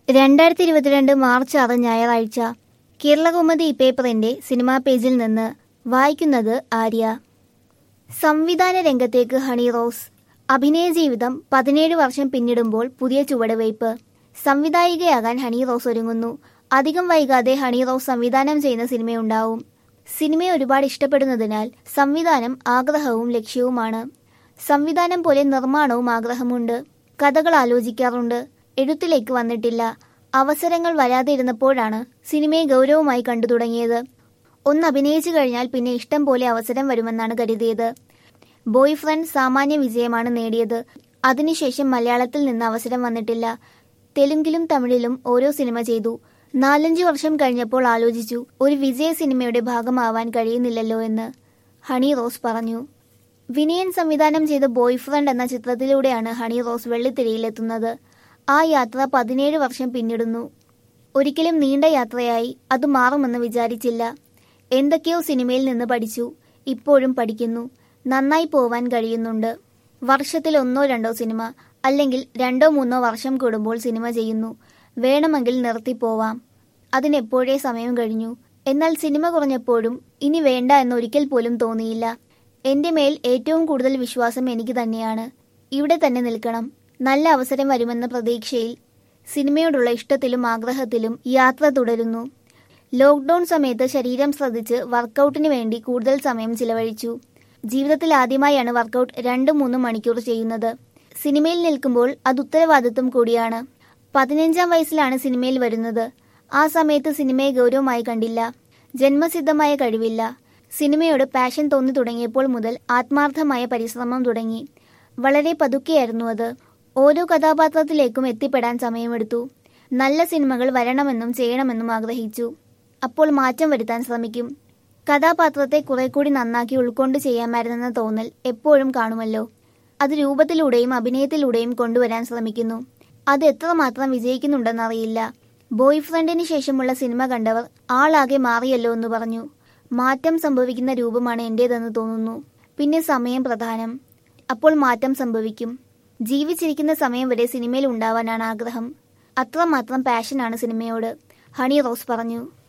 രണ്ടായിരത്തി ഇരുപത്തിരണ്ട് മാർച്ച് ആറ് ഞായറാഴ്ച കേരളകൗമുദി പേപ്പറിന്റെ സിനിമാ പേജിൽ നിന്ന് വായിക്കുന്നത് ആര്യ സംവിധാന രംഗത്തേക്ക് ഹണി റോസ് അഭിനയ ജീവിതം പതിനേഴ് വർഷം പിന്നിടുമ്പോൾ പുതിയ ചുവടുവയ്പ് സംവിധായികയാകാൻ ഹണി റോസ് ഒരുങ്ങുന്നു അധികം വൈകാതെ ഹണി റോസ് സംവിധാനം ചെയ്യുന്ന സിനിമയുണ്ടാവും സിനിമയെ ഒരുപാട് ഇഷ്ടപ്പെടുന്നതിനാൽ സംവിധാനം ആഗ്രഹവും ലക്ഷ്യവുമാണ് സംവിധാനം പോലെ നിർമ്മാണവും ആഗ്രഹമുണ്ട് കഥകൾ ആലോചിക്കാറുണ്ട് എഴുത്തിലേക്ക് വന്നിട്ടില്ല അവസരങ്ങൾ വരാതെ ഇരുന്നപ്പോഴാണ് സിനിമയെ ഗൗരവമായി കണ്ടു തുടങ്ങിയത് ഒന്ന് അഭിനയിച്ചു കഴിഞ്ഞാൽ പിന്നെ ഇഷ്ടം പോലെ അവസരം വരുമെന്നാണ് കരുതിയത് ബോയ് ഫ്രണ്ട് സാമാന്യ വിജയമാണ് നേടിയത് അതിനുശേഷം മലയാളത്തിൽ നിന്ന് അവസരം വന്നിട്ടില്ല തെലുങ്കിലും തമിഴിലും ഓരോ സിനിമ ചെയ്തു നാലഞ്ചു വർഷം കഴിഞ്ഞപ്പോൾ ആലോചിച്ചു ഒരു വിജയ സിനിമയുടെ ഭാഗമാവാൻ കഴിയുന്നില്ലല്ലോ എന്ന് ഹണി റോസ് പറഞ്ഞു വിനയൻ സംവിധാനം ചെയ്ത ബോയ് ഫ്രണ്ട് എന്ന ചിത്രത്തിലൂടെയാണ് ഹണി റോസ് വെള്ളിത്തിരയിലെത്തുന്നത് ആ യാത്ര പതിനേഴ് വർഷം പിന്നിടുന്നു ഒരിക്കലും നീണ്ട യാത്രയായി അത് മാറുമെന്ന് വിചാരിച്ചില്ല എന്തൊക്കെയോ സിനിമയിൽ നിന്ന് പഠിച്ചു ഇപ്പോഴും പഠിക്കുന്നു നന്നായി പോവാൻ കഴിയുന്നുണ്ട് വർഷത്തിൽ ഒന്നോ രണ്ടോ സിനിമ അല്ലെങ്കിൽ രണ്ടോ മൂന്നോ വർഷം കൂടുമ്പോൾ സിനിമ ചെയ്യുന്നു വേണമെങ്കിൽ നിർത്തിപ്പോവാം അതിനെപ്പോഴേ സമയം കഴിഞ്ഞു എന്നാൽ സിനിമ കുറഞ്ഞപ്പോഴും ഇനി വേണ്ട എന്ന് ഒരിക്കൽ പോലും തോന്നിയില്ല എന്റെ മേൽ ഏറ്റവും കൂടുതൽ വിശ്വാസം എനിക്ക് തന്നെയാണ് ഇവിടെ തന്നെ നിൽക്കണം നല്ല അവസരം വരുമെന്ന പ്രതീക്ഷയിൽ സിനിമയോടുള്ള ഇഷ്ടത്തിലും ആഗ്രഹത്തിലും യാത്ര തുടരുന്നു ലോക്ക്ഡൌൺ സമയത്ത് ശരീരം ശ്രദ്ധിച്ച് വർക്കൗട്ടിന് വേണ്ടി കൂടുതൽ സമയം ചിലവഴിച്ചു ജീവിതത്തിൽ ആദ്യമായാണ് വർക്കൗട്ട് രണ്ട് മൂന്ന് മണിക്കൂർ ചെയ്യുന്നത് സിനിമയിൽ നിൽക്കുമ്പോൾ അത് ഉത്തരവാദിത്വം കൂടിയാണ് പതിനഞ്ചാം വയസ്സിലാണ് സിനിമയിൽ വരുന്നത് ആ സമയത്ത് സിനിമയെ ഗൗരവമായി കണ്ടില്ല ജന്മസിദ്ധമായ കഴിവില്ല സിനിമയോട് പാഷൻ തോന്നി തുടങ്ങിയപ്പോൾ മുതൽ ആത്മാർത്ഥമായ പരിശ്രമം തുടങ്ങി വളരെ പതുക്കെയായിരുന്നു അത് ഓരോ കഥാപാത്രത്തിലേക്കും എത്തിപ്പെടാൻ സമയമെടുത്തു നല്ല സിനിമകൾ വരണമെന്നും ചെയ്യണമെന്നും ആഗ്രഹിച്ചു അപ്പോൾ മാറ്റം വരുത്താൻ ശ്രമിക്കും കഥാപാത്രത്തെ കുറെ കൂടി നന്നാക്കി ഉൾക്കൊണ്ട് ചെയ്യാമായിരുന്നെന്ന തോന്നൽ എപ്പോഴും കാണുമല്ലോ അത് രൂപത്തിലൂടെയും അഭിനയത്തിലൂടെയും കൊണ്ടുവരാൻ ശ്രമിക്കുന്നു അത് എത്രമാത്രം വിജയിക്കുന്നുണ്ടെന്നറിയില്ല ബോയ് ഫ്രണ്ടിന് ശേഷമുള്ള സിനിമ കണ്ടവർ ആളാകെ മാറിയല്ലോ എന്ന് പറഞ്ഞു മാറ്റം സംഭവിക്കുന്ന രൂപമാണ് എന്റേതെന്ന് തോന്നുന്നു പിന്നെ സമയം പ്രധാനം അപ്പോൾ മാറ്റം സംഭവിക്കും ജീവിച്ചിരിക്കുന്ന സമയം വരെ സിനിമയിൽ ഉണ്ടാവാനാണ് ആഗ്രഹം അത്രമാത്രം പാഷനാണ് സിനിമയോട് ഹണി റോസ് പറഞ്ഞു